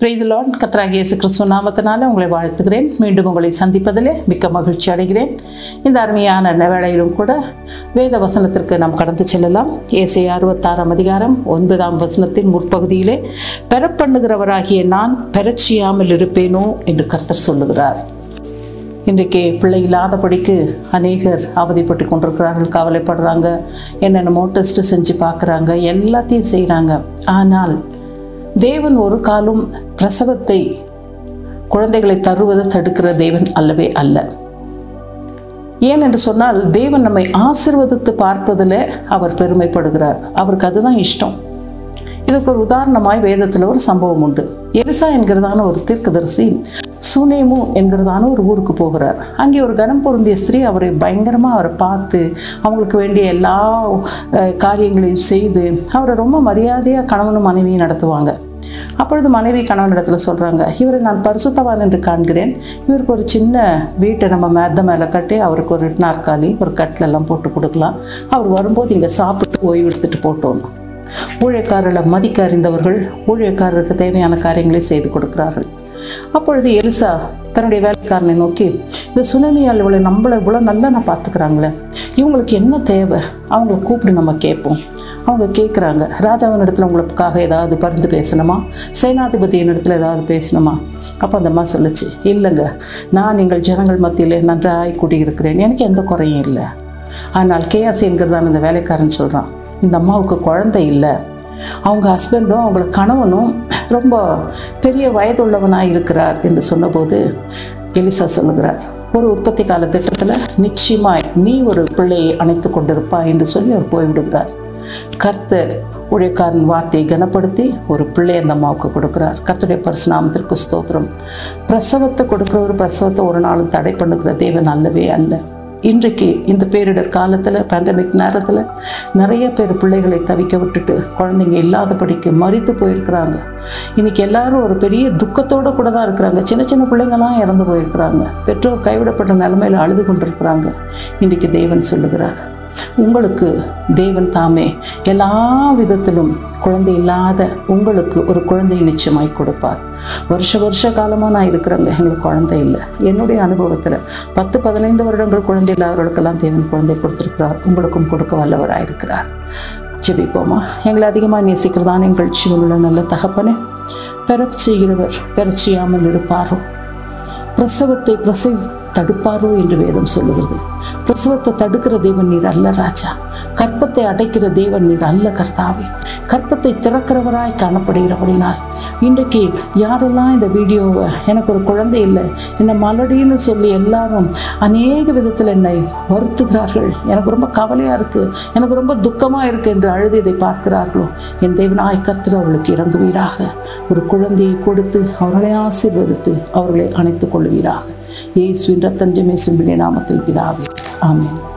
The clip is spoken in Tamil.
பிரைஸ் லார்ட் கத்ராக இயேசு கிறிஸ்துவ நாமத்தினால உங்களை வாழ்த்துகிறேன் மீண்டும் உங்களை சந்திப்பதிலே மிக்க மகிழ்ச்சி அடைகிறேன் இந்த அருமையான வேளையிலும் கூட வேத வசனத்திற்கு நாம் கடந்து செல்லலாம் ஏசை அறுபத்தாறாம் அதிகாரம் ஒன்பதாம் வசனத்தின் முற்பகுதியிலே பெறப்பண்ணுகிறவராகிய நான் பெறச்சியாமல் இருப்பேனோ என்று கர்த்தர் சொல்லுகிறார் இன்றைக்கு பிள்ளை இல்லாதபடிக்கு அநேகர் அவதிப்பட்டு கொண்டிருக்கிறார்கள் கவலைப்படுறாங்க என்னென்னமோ டெஸ்ட்டு செஞ்சு பார்க்குறாங்க எல்லாத்தையும் செய்கிறாங்க ஆனால் தேவன் ஒரு காலம் பிரசவத்தை குழந்தைகளை தருவதை தடுக்கிற தேவன் அல்லவே அல்ல ஏன் என்று சொன்னால் தேவன் நம்மை ஆசிர்வதித்து பார்ப்பதில் அவர் பெருமைப்படுகிறார் அவருக்கு அதுதான் இஷ்டம் இதுக்கு ஒரு உதாரணமாய் வேதத்தில் ஒரு சம்பவம் உண்டு எரிசா என்கிறதான ஒரு தீர்க்கதரிசி சுனேமு என்கிறதான ஒரு ஊருக்கு போகிறார் அங்கே ஒரு கனம் பொருந்திய ஸ்திரீ அவரை பயங்கரமாக அவரை பார்த்து அவங்களுக்கு வேண்டிய எல்லா அஹ், காரியங்களையும் செய்து அவரை ரொம்ப மரியாதையாக கணவனும் மனைவியும் நடத்துவாங்க அப்பொழுது மனைவி கணவனிடத்துல சொல்கிறாங்க இவரை நான் பரிசுத்தவான் என்று காண்கிறேன் இவருக்கு ஒரு சின்ன வீட்டை நம்ம மேத்த மேலே கட்டி அவருக்கு ஒரு நாற்காலி ஒரு கட்டில் எல்லாம் போட்டு கொடுக்கலாம் அவர் வரும்போது இங்கே சாப்பிட்டு ஓய்வு எடுத்துட்டு போட்டோம் ஊழியக்காரர்களை மதிக்க அறிந்தவர்கள் ஊழியக்காரருக்கு தேவையான காரியங்களை செய்து கொடுக்கிறார்கள் அப்பொழுது எலிசா தன்னுடைய வேலைக்காரனை நோக்கி இந்த சுனமியால் இவளை நம்மளை இவ்வளோ நல்லா நான் பார்த்துக்கிறாங்களே இவங்களுக்கு என்ன தேவை அவங்கள கூப்பிடு நம்ம கேட்போம் அவங்க கேட்குறாங்க ராஜாவின் இடத்துல உங்களுக்காக ஏதாவது பரிந்து பேசணுமா சேனாதிபதியின் இடத்துல ஏதாவது பேசணுமா அப்போ அந்த அம்மா சொல்லுச்சு இல்லைங்க நான் எங்கள் ஜனங்கள் மத்தியில் நன்றாய் கூடியிருக்கிறேன் எனக்கு எந்த குறையும் இல்லை ஆனால் கேஎஸ் என்கிறதான இந்த வேலைக்காரன் சொல்கிறான் இந்த அம்மாவுக்கு குழந்தை இல்லை அவங்க ஹஸ்பண்டும் அவங்கள கணவனும் ரொம்ப பெரிய வயதுள்ளவனாக இருக்கிறார் என்று சொன்னபோது எலிசா சொல்லுகிறார் ஒரு உற்பத்தி கால திட்டத்தில் நிச்சயமாய் நீ ஒரு பிள்ளையை அணைத்து கொண்டிருப்பாய் என்று சொல்லி அவர் போய்விடுகிறார் கர்த்தர் ஊழியக்காரன் வார்த்தையை கனப்படுத்தி ஒரு பிள்ளை அந்த அம்மாவுக்கு கொடுக்குறார் கர்த்தருடைய பரிசுநாமத்திற்கு ஸ்தோத்திரம் பிரசவத்தை கொடுக்குற ஒரு பிரசவத்தை ஒரு நாளும் தடை பண்ணுகிற தேவன் அல்லவே அல்ல இன்றைக்கு இந்த பேரிடர் காலத்தில் பேண்டமிக் நேரத்தில் நிறைய பேர் பிள்ளைகளை தவிக்க விட்டுட்டு குழந்தைங்க இல்லாதபடிக்கு மறித்து போயிருக்கிறாங்க இன்னைக்கு எல்லாரும் ஒரு பெரிய துக்கத்தோடு கூட தான் இருக்கிறாங்க சின்ன சின்ன பிள்ளைங்களாம் இறந்து போயிருக்கிறாங்க பெற்றோர் கைவிடப்பட்ட நிலைமையில் அழுது கொண்டிருக்கிறாங்க இன்றைக்கு தேவன் சொல்லுகிறார் உங்களுக்கு தேவன் தாமே எல்லா விதத்திலும் குழந்தை இல்லாத உங்களுக்கு ஒரு குழந்தையை நிச்சயமாய் கொடுப்பார் வருஷ வருஷ காலமாக நான் இருக்கிறேங்க எங்களுக்கு குழந்தை இல்லை என்னுடைய அனுபவத்தில் பத்து பதினைந்து வருடங்கள் குழந்தை இல்லாதவர்களுக்கெல்லாம் தேவன் குழந்தை கொடுத்திருக்கிறார் உங்களுக்கும் கொடுக்க வல்லவராக இருக்கிறார் ஜெபிப்போமா எங்களை அதிகமாக நேசிக்கிறதான எங்கள் ஜீவனுள்ள நல்ல தகப்பனே பெறச் செய்கிறவர் பெறச் செய்யாமல் இருப்பாரோ பிரசவத்தை பிரசவி தடுப்பாரோ என்று வேதம் சொல்லுகிறது பிரசவத்தை தடுக்கிற தேவன் நீர் அல்ல ராஜா கற்பத்தை அடைக்கிற தேவன் நீர் அல்ல கர்த்தாவே கற்பத்தை திறக்கிறவராய் காணப்படுகிறபடினால் இன்றைக்கு யாரெல்லாம் இந்த வீடியோவை எனக்கு ஒரு குழந்தை இல்லை என்னை மலடின்னு சொல்லி எல்லாரும் அநேக விதத்தில் என்னை வருத்துகிறார்கள் எனக்கு ரொம்ப கவலையாக இருக்குது எனக்கு ரொம்ப துக்கமாக இருக்குது என்று அழுது இதை பார்க்கிறார்களோ என் தேவனாய் கர்த்தர் அவர்களுக்கு இறங்குவீராக ஒரு குழந்தையை கொடுத்து அவர்களை ஆசீர்வதித்து அவர்களை அணைத்துக் கொள்வீராக இயேசுவின் ரத்தஞ்சமே சிம்பினி நாமத்தில் பிதாவே ஆமென்